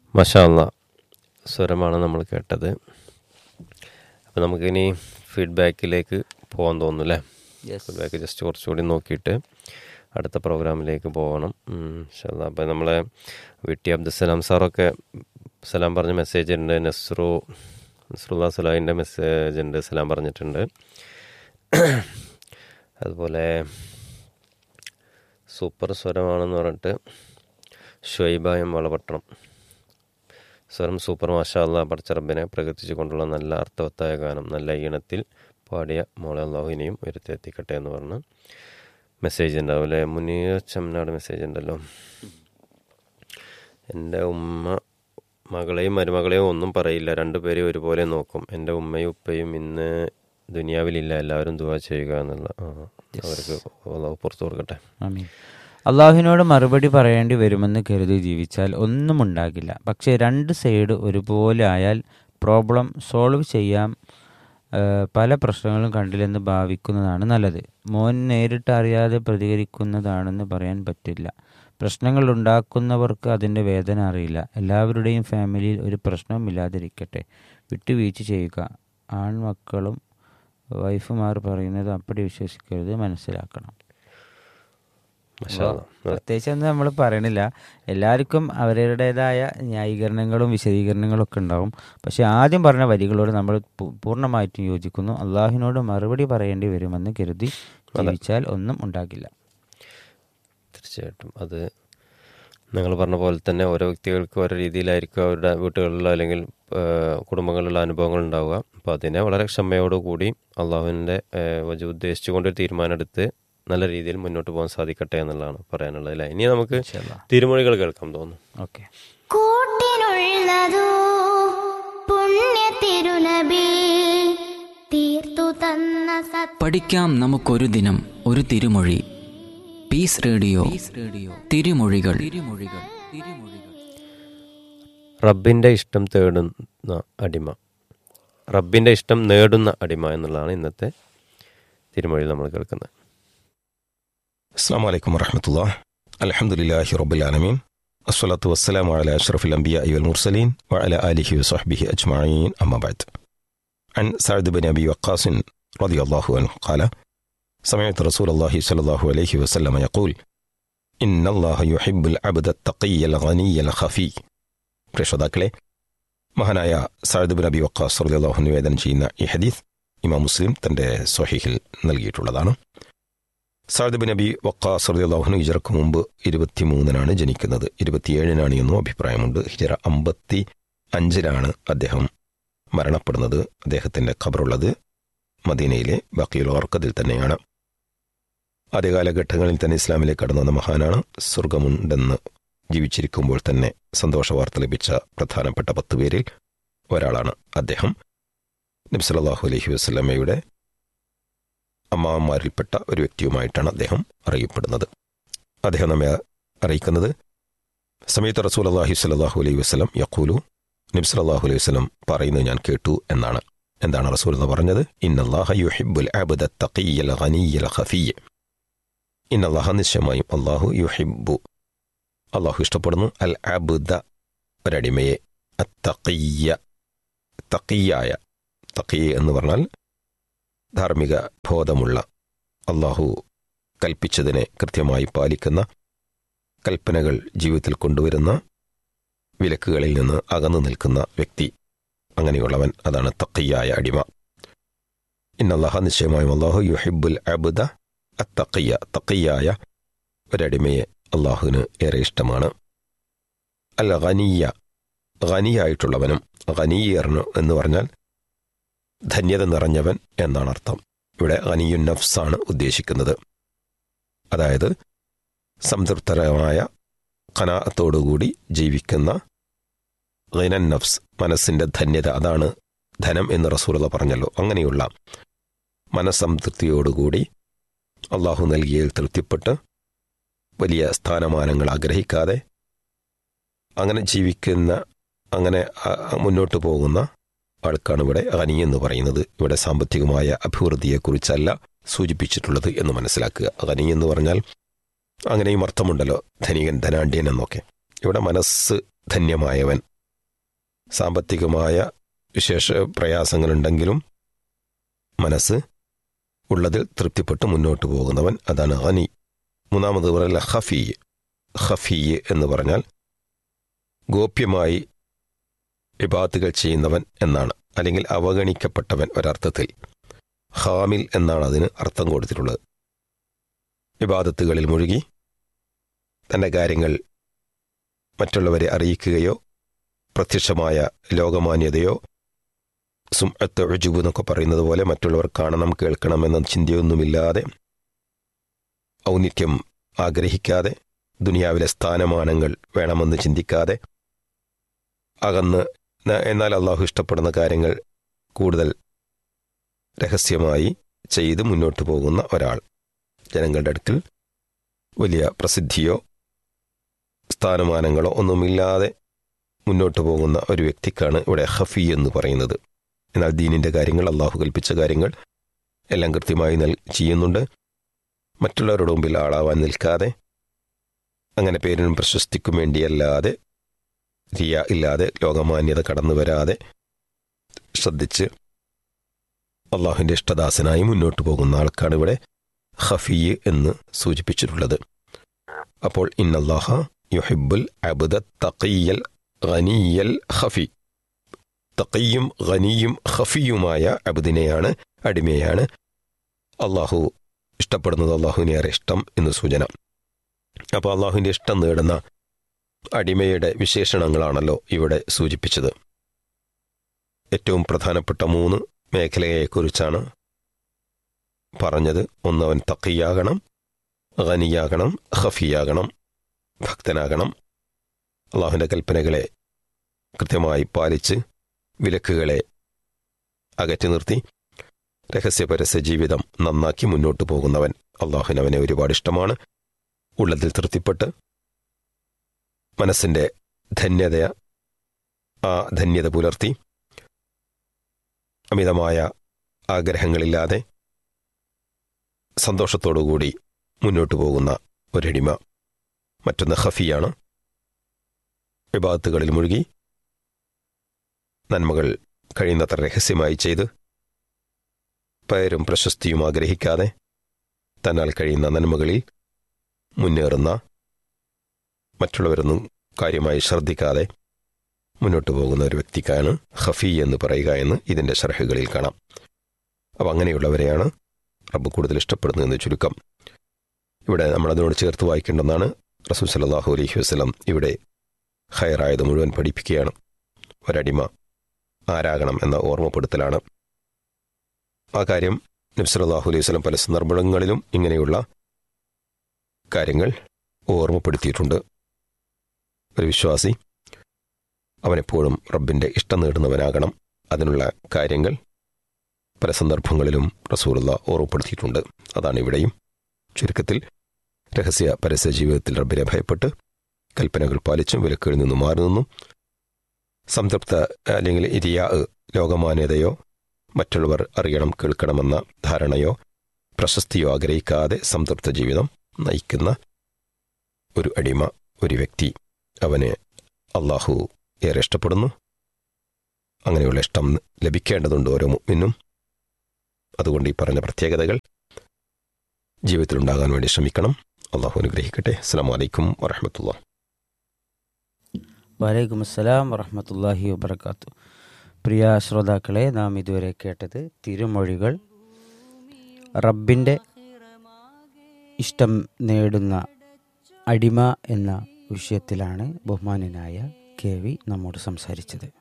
മഷാല്ല സ്വരമാണ് നമ്മൾ കേട്ടത് അപ്പോൾ നമുക്കിനി ഫീഡ്ബാക്കിലേക്ക് പോകാൻ തോന്നുന്നു അല്ലേ ഫീഡ്ബാക്ക് ജസ്റ്റ് കുറച്ചുകൂടി നോക്കിയിട്ട് അടുത്ത പ്രോഗ്രാമിലേക്ക് പോകണം ഇൻഷാല്ലാ അപ്പോൾ നമ്മളെ വി ടി അബ്ദുസലാം സാറൊക്കെ സലാം പറഞ്ഞ മെസ്സേജ് ഉണ്ട് നസ്രു നസ്രുല്ലാ സലാഹിൻ്റെ മെസ്സേജ് ഉണ്ട് സലാം പറഞ്ഞിട്ടുണ്ട് അതുപോലെ സൂപ്പർ സ്വരമാണെന്ന് പറഞ്ഞിട്ട് ഷൊയ്ബ എം വളപട്ടണം സ്വരം സൂപ്പർ മാഷാല്ല പടച്ചറബിനെ പ്രകൃതിച്ചു കൊണ്ടുള്ള നല്ല അർത്ഥവത്തായ ഗാനം നല്ല ഈണത്തിൽ പാടിയ മോളെ അള്ളാഹുവിനെയും ഉയരത്തെത്തിക്കട്ടെ എന്ന് പറഞ്ഞ് മെസ്സേജ് ഉണ്ടാവും അല്ലേ മുനീർ ചമ്മനാട് മെസ്സേജ് ഉണ്ടല്ലോ എൻ്റെ ഉമ്മ മകളെയും മരുമകളെയും ഒന്നും പറയില്ല രണ്ടുപേരെയും ഒരുപോലെ നോക്കും എൻ്റെ ഉമ്മയും ഉപ്പയും ഇന്ന് ദുനിയാവിലില്ല എല്ലാവരും ദുവാ ചെയ്യുക എന്നുള്ള ആ, അവർക്ക് അള്ളാഹു പുറത്തു കൊടുക്കട്ടെ ആമീൻ അള്ളാഹുവിനോട് മറുപടി പറയേണ്ടി വരുമെന്ന് കരുതി ജീവിച്ചാൽ ഒന്നും ഉണ്ടാകില്ല പക്ഷേ രണ്ട് സൈഡ് ഒരുപോലെ ആയാൽ പ്രോബ്ലം സോൾവ് ചെയ്യാം ആ, പല പ്രശ്നങ്ങളും കണ്ടില്ലെന്ന് ഭാവിക്കുന്നതാണ് നല്ലത് മോൻ നേരിട്ട് അറിയാതെ പ്രതികരിക്കുന്നതാണെന്ന് പറയാൻ പറ്റില്ല പ്രശ്നങ്ങൾ ഉണ്ടാക്കുന്നവർക്ക് അതിൻ്റെ വേദന അറിയില്ല എല്ലാവരുടെയും ഫാമിലിയിൽ ഒരു പ്രശ്നവും ഇല്ലാതിരിക്കട്ടെ വിട്ടുവീഴ്ച ചെയ്യുക ആൺമക്കളും വൈഫുമാർ പറയുന്നത് അപ്പടി വിശ്വസിക്കരുത് മനസ്സിലാക്കണം മഷാല്ല പ്രത്യേകിച്ച് ഒന്നും നമ്മൾ പറയണില്ല എല്ലാവർക്കും അവരുടേതായ ന്യായീകരണങ്ങളും വിശദീകരണങ്ങളും ഒക്കെ ഉണ്ടാവും പക്ഷെ ആദ്യം പറഞ്ഞ വരികളോട് നമ്മൾ പൂ- പൂർണ്ണമായിട്ടും യോജിക്കുന്നു അള്ളാഹുവിനോട് മറുപടി പറയേണ്ടി വരുമെന്ന് കരുതി ജീവിച്ചാൽ ഒന്നും ഉണ്ടാകില്ല തീർച്ചയായിട്ടും അത് നിങ്ങൾ പറഞ്ഞ പോലെ തന്നെ ഓരോ വ്യക്തികൾക്ക് ഓരോ രീതിയിലായിരിക്കും അവരുടെ വീട്ടുകളിലോ അല്ലെങ്കിൽ ആ, കുടുംബങ്ങളിലുള്ള അനുഭവങ്ങൾ ഉണ്ടാവുക അപ്പോൾ അതിനെ വളരെ ക്ഷമയോടുകൂടി അള്ളാഹുവിൻ്റെ വജു ഉദ്ദേശിച്ചുകൊണ്ട് ഒരു തീരുമാനം എടുത്ത് നല്ല രീതിയിൽ മുന്നോട്ട് പോകാൻ സാധിക്കട്ടെ എന്നുള്ളതാണ് പറയാനുള്ളത് അല്ലേ ഇനി നമുക്ക് തിരുമൊഴികൾ കേൾക്കാം തോന്നുന്നു ഓക്കെ കൂട്ടിനുള്ളതോ പുണ്യ തിരുനബി തീർത്തു തന്ന സത് പഠിക്കാം നമുക്കൊരു ദിനം ഒരു തിരുമൊഴി പീസ് റേഡിയോ റേഡിയോ തിരുമൊഴികൾ തിരുമൊഴികൾ തിരുമൊഴികൾ റബ്ബിൻ്റെ ഇഷ്ടം തേടുന്ന അടിമ റബ്ബിൻ്റെ ഇഷ്ടം നേടുന്ന അടിമ എന്നുള്ളതാണ് ഇന്നത്തെ തിരുമൊഴി നമ്മൾ കേൾക്കുന്നത് السلام عليكم ورحمة الله الحمد لله رب العالمين الصلاة والسلام على أشرف الأنبياء والمرسلين وعلى آله وصحبه أجمعين أما بعد عن سعد بن أبي وقاص رضي الله عنه قال سمعت رسول الله صلى الله عليه وسلم يقول إن الله يحب العبد التقي الغني الخفي പ്രേക്ഷതാക്കളെ മഹാനായ സഅദ് ബിൻ അബി വക്കാസ് റളിയല്ലാഹു നിവേദനം ചെയ്യുന്ന ഈ ഹദീസ് ഇമാം മുസ്ലിം തന്റെ സ്വഹീഹിൽ നൽകിയിട്ടുള്ളതാണ് സാദ് ബിൻ നബി വക്കാസ് റളിയല്ലാഹു ഹിജറക്ക് മുമ്പ് ഇരുപത്തിമൂന്നിനാണ് ജനിക്കുന്നത് ഇരുപത്തിയേഴിനാണ് എന്നും അഭിപ്രായമുണ്ട് ഹിജറ അമ്പത്തി അഞ്ചിലാണ് അദ്ദേഹം മരണപ്പെടുന്നത് അദ്ദേഹത്തിന്റെ ഖബറുള്ളത് മദീനയിലെ ബക്കീൽ ഓർക്കതിൽ തന്നെയാണ് ആദ്യകാലഘട്ടങ്ങളിൽ തന്നെ ഇസ്ലാമിലേക്ക് കടന്നു വന്ന മഹാനാണ് സ്വർഗമുണ്ടെന്ന് ജീവിച്ചിരിക്കുമ്പോൾ തന്നെ സന്തോഷ വാർത്ത ലഭിച്ച പ്രധാനപ്പെട്ട പത്ത് പേരിൽ ഒരാളാണ് അദ്ദേഹം നബി സല്ലല്ലാഹു അലൈഹി വസല്ലമയുടെ അമ്മാവന്മാരിൽപ്പെട്ട ഒരു വ്യക്തിയുമായിട്ടാണ് അദ്ദേഹം അറിയപ്പെടുന്നത് അദ്ദേഹം നമ്മെ അറിയിക്കുന്നത് സമയത്ത് റസൂൽ അള്ളാഹി സ്വല്ലാഹു അലൈഹി വസ്ലം യഖൂലു നബി സല്ലല്ലാഹു അലൈഹി വസ്ലം പറയുന്നത് ഞാൻ കേട്ടു എന്നാണ് എന്താണ് റസൂൽ എന്ന് പറഞ്ഞത് ഇന്നല്ലാഹ യുഹിബ്ബുൽ അബ്ദ തഖിയ്യൽ ഗനിയ്യൽ ഖഫിയ്യ ഇന്നല്ലാഹ നിശ്ചയമായും അള്ളാഹു യുഹിബ്ബു അള്ളാഹു ഇഷ്ടപ്പെടുന്നു അൽ അബ്ദ ഒരടിമയെ അത്തഖിയ്യ തഖിയായ തഖിയ എന്ന് പറഞ്ഞാൽ ധാർമ്മിക ബോധമുള്ള അള്ളാഹു കൽപ്പിച്ചതിനെ കൃത്യമായി പാലിക്കുന്ന കൽപ്പനകൾ ജീവിതത്തിൽ കൊണ്ടുവരുന്ന വിലക്കുകളിൽ നിന്ന് അകന്നു നിൽക്കുന്ന വ്യക്തി അങ്ങനെയുള്ളവൻ അതാണ് തക്കയ്യായ അടിമ ഇന്നല്ലാഹ നിശ്ചയമായും അള്ളാഹു യുഹിബുൽ അബുദ അത്തക്കയ്യ തക്കയ്യായ ഒരടിമയെ അള്ളാഹുവിന് ഏറെ ഇഷ്ടമാണ് അൽ ഖനിയ ഖനിയായിട്ടുള്ളവനും ഖനീയർന്നു എന്ന് പറഞ്ഞാൽ ധന്യത നിറഞ്ഞവൻ എന്നാണ് അർത്ഥം ഇവിടെ ഖനിയുൻ നഫ്സാണ് ഉദ്ദേശിക്കുന്നത് അതായത് സംതൃപ്തരമായ ഖനാത്തോടുകൂടി ജീവിക്കുന്ന ഖിനൻ നഫ്സ് മനസ്സിന്റെ ധന്യത അതാണ് ധനം എന്ന് റസൂലത പറഞ്ഞല്ലോ അങ്ങനെയുള്ള മനസ്സംതൃപ്തിയോടുകൂടി അള്ളാഹു നൽകിയതിൽ തൃപ്തിപ്പെട്ട് വലിയ സ്ഥാനമാനങ്ങൾ ആഗ്രഹിക്കാതെ അങ്ങനെ ജീവിക്കുന്ന അങ്ങനെ ആ, മുന്നോട്ട് പോകുന്ന ആൾക്കാണ് ഇവിടെ ഖനി എന്ന് പറയുന്നത് ഇവിടെ സാമ്പത്തികമായ അഭിവൃദ്ധിയെക്കുറിച്ചല്ല സൂചിപ്പിച്ചിട്ടുള്ളത് എന്ന് മനസ്സിലാക്കുക ഖനി എന്ന് പറഞ്ഞാൽ അങ്ങനെയും അർത്ഥമുണ്ടല്ലോ ധനികൻ ധനാഢ്യൻ എന്നൊക്കെ ഇവിടെ മനസ്സ് ധന്യമായവൻ സാമ്പത്തികമായ വിശേഷ പ്രയാസങ്ങളുണ്ടെങ്കിലും മനസ്സ് ഉള്ളതിൽ തൃപ്തിപ്പെട്ട് മുന്നോട്ട് പോകുന്നവൻ അതാണ് അനി മൂന്നാമത് പറയല ഹഫീ ഹഫീ എന്ന് പറഞ്ഞാൽ ഗോപ്യമായി വിഭാത്തുകൾ ചെയ്യുന്നവൻ എന്നാണ് അല്ലെങ്കിൽ അവഗണിക്കപ്പെട്ടവൻ ഒരർത്ഥത്തിൽ ഹാമിൽ എന്നാണ് അതിന് അർത്ഥം കൊടുത്തിട്ടുള്ളത് വിവാദത്തുകളിൽ മുഴുകി തൻ്റെ കാര്യങ്ങൾ മറ്റുള്ളവരെ അറിയിക്കുകയോ പ്രത്യക്ഷമായ ലോകമാന്യതയോ സുമത്ത് ഒഴുജുബ് എന്നൊക്കെ പറയുന്നത് പോലെ മറ്റുള്ളവർ കാണണം കേൾക്കണം എന്ന ചിന്തയൊന്നുമില്ലാതെ ഔന്നിത്യം ആഗ്രഹിക്കാതെ ദുനിയാവിലെ സ്ഥാനമാനങ്ങൾ വേണമെന്ന് ചിന്തിക്കാതെ അകന്ന് ന- എന്നാൽ അള്ളാഹു ഇഷ്ടപ്പെടുന്ന കാര്യങ്ങൾ കൂടുതൽ രഹസ്യമായി ചെയ്ത് മുന്നോട്ട് പോകുന്ന ഒരാൾ ജനങ്ങളുടെ അടുക്കൽ വലിയ പ്രസിദ്ധിയോ സ്ഥാനമാനങ്ങളോ ഒന്നുമില്ലാതെ മുന്നോട്ട് പോകുന്ന ഒരു വ്യക്തിക്കാണ് ഇവിടെ ഹഫി എന്ന് പറയുന്നത് എന്നാൽ ദീനിന്റെ കാര്യങ്ങൾ അള്ളാഹു കൽപ്പിച്ച കാര്യങ്ങൾ എല്ലാം കൃത്യമായി നൽ ചെയ്യുന്നുണ്ട് മറ്റുള്ളവരുടെ മുമ്പിൽ ആളാവാൻ നിൽക്കാതെ അങ്ങനെ പേരിനും പ്രശസ്തിക്കും വേണ്ടിയല്ലാതെ റിയ ഇല്ലാതെ ലോകമാന്യത കടന്നു വരാതെ ശ്രദ്ധിച്ച് അള്ളാഹുവിന്റെ ഇഷ്ടദാസനായി മുന്നോട്ട് പോകുന്ന ആൾക്കാണ് ഇവിടെ ഹഫീ എന്ന് സൂചിപ്പിച്ചിട്ടുള്ളത് അപ്പോൾ ഇന്നല്ലാഹ യുഹിബുൽ അബുദ തഖിയൽ ഖനിയൽ ഹഫി തഖിയും ഖനിയും ഹഫിയുമായ അബുദിനെയാണ് അടിമയാണ് അള്ളാഹു ഇഷ്ടപ്പെടുന്നത് അള്ളാഹുവിനെ ഏറെ ഇഷ്ടം എന്ന് സൂചന അപ്പോൾ അള്ളാഹുവിൻ്റെ ഇഷ്ടം നേടുന്ന അടിമയുടെ വിശേഷണങ്ങളാണല്ലോ ഇവിടെ സൂചിപ്പിച്ചത് ഏറ്റവും പ്രധാനപ്പെട്ട മൂന്ന് മേഖലയെക്കുറിച്ചാണ് പറഞ്ഞത് ഒന്ന് അവൻ തക്കിയാകണം ഖനിയാകണം ഹഫിയാകണം ഭക്തനാകണം അള്ളാഹുവിൻ്റെ കൽപ്പനകളെ കൃത്യമായി പാലിച്ച് വിലക്കുകളെ അകറ്റി നിർത്തി രഹസ്യപരസ്യ ജീവിതം നന്നാക്കി മുന്നോട്ട് പോകുന്നവൻ അള്ളാഹുവിന് അവനെ ഒരുപാട് ഇഷ്ടമാണ് ഉള്ളതിൽ തൃപ്തിപ്പെട്ട് മനസ്സിൻ്റെ ധന്യത ആ ധന്യത പുലർത്തി അമിതമായ ആഗ്രഹങ്ങളില്ലാതെ സന്തോഷത്തോടുകൂടി മുന്നോട്ട് പോകുന്ന ഒരടിമ മറ്റൊന്ന് ഹഫിയാണ് വിഭാഗത്തുകളിൽ മുഴുകി നന്മകൾ കഴിയുന്നത്ര രഹസ്യമായി ചെയ്ത് പേരും പ്രശസ്തിയും ആഗ്രഹിക്കാതെ തന്നാൽ കഴിയുന്ന നന്മകളിൽ മുന്നേറുന്ന മറ്റുള്ളവരൊന്നും കാര്യമായി ശ്രദ്ധിക്കാതെ മുന്നോട്ട് പോകുന്ന ഒരു വ്യക്തിക്കാണ് ഹഫി എന്ന് പറയുക എന്ന് ഇതിൻ്റെ ഷർഹുകളിൽ കാണാം അപ്പം അങ്ങനെയുള്ളവരെയാണ് റബ്ബ് കൂടുതൽ ഇഷ്ടപ്പെടുന്നതെന്ന് ചുരുക്കം ഇവിടെ നമ്മൾ അതിനോട് ചേർത്ത് വായിക്കേണ്ടെന്നാണ് റസൂൽ സല്ലാഹു അലൈഹി വസ്ലം ഇവിടെ ഹയറായത് മുഴുവൻ പഠിപ്പിക്കുകയാണ് ഒരടിമ ആരാകണം എന്ന ഓർമ്മപ്പെടുത്തലാണ് ആ കാര്യം നബ്സലാഹു അലൈഹി വസ്ലം പല സന്ദർഭങ്ങളിലും ഇങ്ങനെയുള്ള കാര്യങ്ങൾ ഓർമ്മപ്പെടുത്തിയിട്ടുണ്ട് ഒരു വിശ്വാസി അവനെപ്പോഴും റബ്ബിൻ്റെ ഇഷ്ടം നേടുന്നവനാകണം അതിനുള്ള കാര്യങ്ങൾ പല സന്ദർഭങ്ങളിലും റസൂലുള്ള ഓർമ്മപ്പെടുത്തിയിട്ടുണ്ട് അതാണ് ഇവിടെയും ചുരുക്കത്തിൽ രഹസ്യ പരസ്യ ജീവിതത്തിൽ റബ്ബിനെ ഭയപ്പെട്ട് കൽപ്പനകൾ പാലിച്ചും വിലക്കുകളിൽ നിന്നും മാറി നിന്നും സംതൃപ്ത അല്ലെങ്കിൽ ഇരിയാ ലോകമാന്യതയോ മറ്റുള്ളവർ അറിയണം കേൾക്കണമെന്ന ധാരണയോ പ്രശസ്തിയോ ആഗ്രഹിക്കാതെ സംതൃപ്ത ജീവിതം നയിക്കുന്ന ഒരു അടിമ ഒരു വ്യക്തി അവനെ അള്ളാഹു ഏറെ ഇഷ്ടപ്പെടുന്നു അങ്ങനെയുള്ള ഇഷ്ടം ലഭിക്കേണ്ടതുണ്ട് ഓരോ മുമ്പിനും അതുകൊണ്ട് ഈ പറഞ്ഞ പ്രത്യേകതകൾ ജീവിതത്തിൽ ഉണ്ടാകാൻ വേണ്ടി ശ്രമിക്കണം അള്ളാഹു അനുഗ്രഹിക്കട്ടെ അസ്സാം വലൈക്കും വറഹമത്തുള്ള വലൈക്കും അസ്സലാം വറഹമത്തല്ലാഹി വബർക്കാത്തു പ്രിയ ശ്രോതാക്കളെ നാം ഇതുവരെ കേട്ടത് തിരുമൊഴികൾ റബ്ബിൻ്റെ ഇഷ്ടം നേടുന്ന അടിമ എന്ന വിഷയത്തിലാണ് ബഹുമാനനായ കെ വി നമ്മോട് സംസാരിച്ചത്